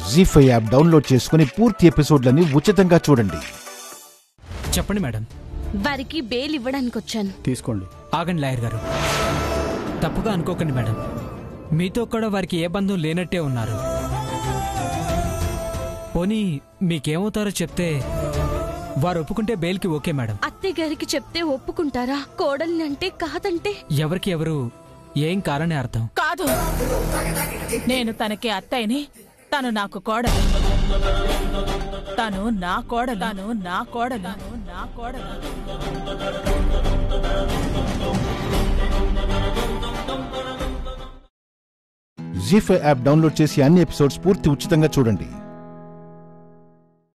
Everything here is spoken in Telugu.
జీ ఫైవ్ యాప్ డౌన్లోడ్ చేసుకుని పూర్తి ఎపిసోడ్లని ఉచితంగా చూడండి చెప్పండి మేడం వారికి బెయిల్ ఇవ్వడానికి వచ్చాను తీసుకోండి ఆగండి లాయర్ గారు తప్పుగా అనుకోకండి మేడం మీతో కూడా వారికి ఏ బంధం లేనట్టే ఉన్నారు పోనీ మీకేమవుతారో చెప్తే వారు ఒప్పుకుంటే బెయిల్కి ఓకే మేడం అత్తయ్య గారికి చెప్తే ఒప్పుకుంటారా కోడల్ని అంటే కాదంటే ఎవరికి ఎవరు ఏం కారని అర్థం కాదు నేను తనకి అత్తయ్యని తను నాకు కోడలు తను నా కోడలు తను నా కోడలు తను నా కోడలు జీ ఫైవ్ యాప్ డౌన్లోడ్ చేసి అన్ని ఎపిసోడ్స్ పూర్తి ఉచితంగా చూడండి